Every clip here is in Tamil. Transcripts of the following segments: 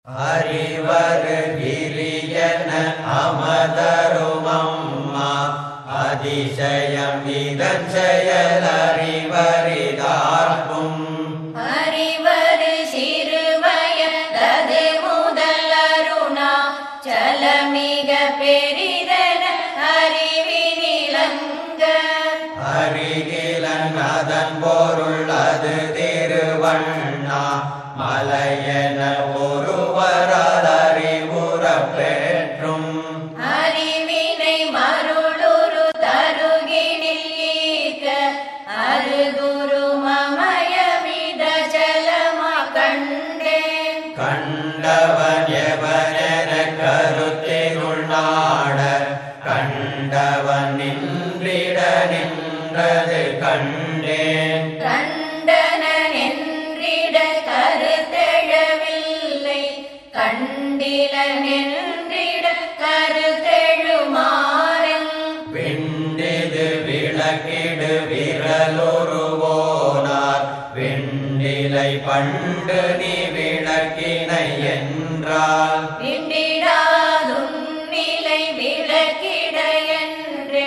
அறிவரு கிரியன அமதருமம்மா அதிசயம் இதன் செயல் அறிவரிதார்க்கும் அறிவது சிறுவயதது முதல் அருணா சலமிக பெரிதன அறிவினிலங்க அருகிலன் அதன் பொருள் அது திருவண்ணா மலையென ஒருவரால் அறிவுறப் பெற்றும் அறிவினை மருளுரு தருகினில் ஈர்க்க அருகுரு மமயமித ஜலமா கண்டேன் கண்டவன் எவனென கருத்தினுள் நாட கண்டவன் நின்றிட நின்றது கண்டேன் கண்டனன் என்றிட கருத்தெழவில்லை கண்டிலன் என்றிட கருத்தெழுமாறன் விண்டிது விளக்கிடு விரலுருவோனார் விண்டிலை பண்டு நீ விளக்கினை என்றால் விண்டிடாதும் நிலை விளக்கிட என்று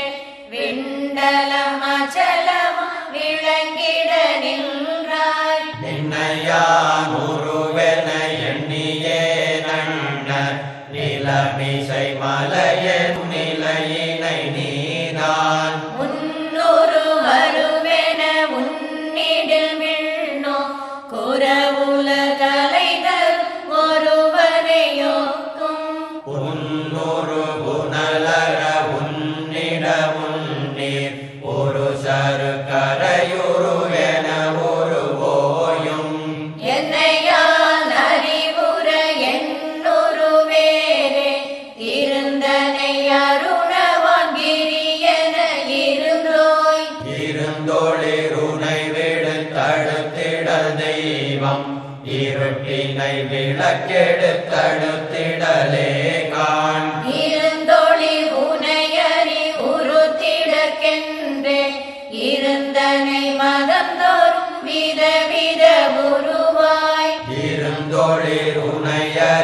விண்டலமச்சலம விளங்கிட நின்றாய் நின்னையான் உருவென எண்ணியே நன்ன நிலமிசை மலையன் நிலையினை நீதான் முன்னொரு வருவென உன்னிடில் விண்ணோ குறவுல கலைகள் ஒருவரையோக்கும் உன்னொரு புனலர உன்னிட உன்னீர் ஒரு சரு கரையுரு என ஒரு ஓயும் என்னையால் அறிவுற என்னொரு வேறே இருந்தனை அருணவான் கிரியன இருந்தோய் இருந்தொளிருனை விடு தடுத்திடல் தெய்வம் இருட்டினை விளக்கெடுத்தடுத்திடலே காண் இருந்தொளி உனையறி உருத்திடக்கென்றே இருந்தனை மதந்தோறும் விதவித உருவாய் இருந்தொளிருனை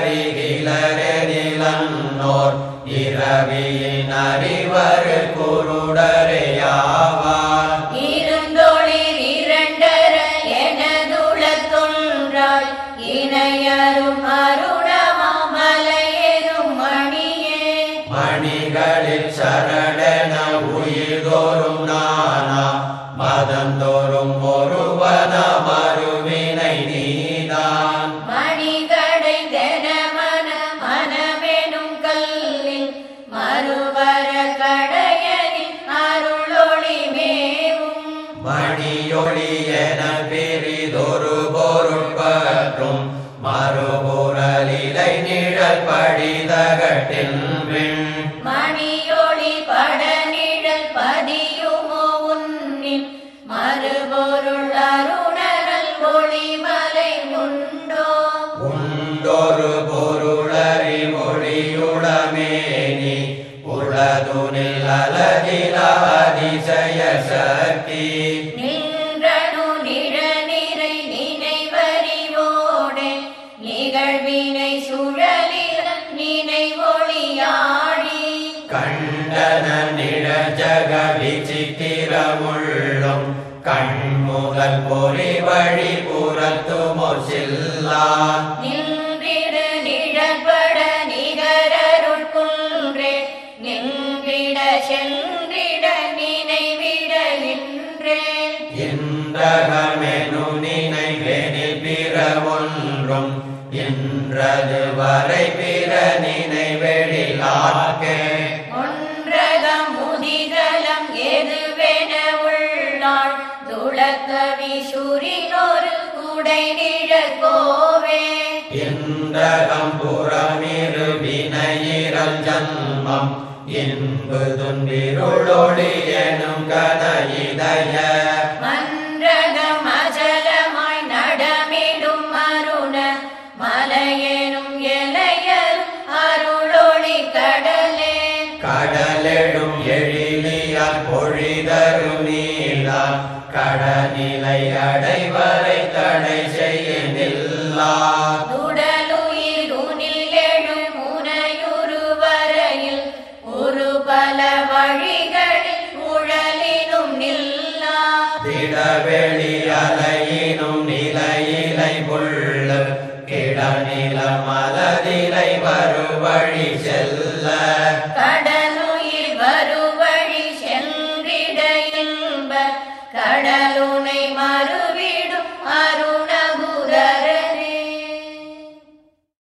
அருகிலரெனிலன்னோர் இரவியின் அறிவரு குருடரையாவார் இருந்தொளிர் இரண்டர எனதுள தொன்றாய் இணையரும் அருணமாமலையெரும் மணியே மணிகளில் சரணென உயிர்தோறும் நானா மதந்தோறும் ஒருவன மறுவினை நீதான் மணிகடை தெனமன மனமெனும் கல்லில் மறுவர கடையனின் அருளொளி மேவும் மணியொளி என பிரிதொரு பொருள் பற்றும் மறுபுறலிலை நிழல் படிதகட்டில் விண் மணியொளி படநிழல் பதியுமோ உன்னில் மறுபொருள் அருணரல் ஒளிமலை உண்டோ உண்டொரு பொருளறி மொழியுளமேனி உளதுனில் அலகில அதிசய சக்தி நின்றனு நிழநிறை நினைவறிவோடே நிகழ்வினை சுழலில் நினைவொளியாடி கண்டன நிழஜக விசித்திரமுள்ளும் கண்முகல் பொறி வழி புறத்துமோ செல்லா நின்றிடு நிழற்பட நிகரருள் குன்றே நின்றிட சென்றிட நினைவிட நின்றே இன்றகமெனு நினைவெனில் பிற ஒன்றும் இன்றது வரை பிற நினைவெழிலாக்கே ஒன்றகம் முதிதலம் எதுவென உள்ளாள் துளக்கவி சுரினொரு குடை நிழற்கோவே இன்றகம் புறமிரு வினையிரல் ஜன்மம் இன்பு துன்பிருளொளி எனும் கன இதய மன்றகம் அஜலமாய் நடமிடும் அருண மலையெனும் எலையரும் அருளொளி கடலே கடலெடும் எழிலியால் பொழிதரும் நீலா கடநிலை அடைவரை தடை செய்ய நில்லா துடலுயிர் விட வெளி அலையினும் நிலையிலை புள்ள கிடநில மலதிலை வருவழி செல்ல கடலுயிர் வருவழி சென்றிட இன்ப கடலுனை மறு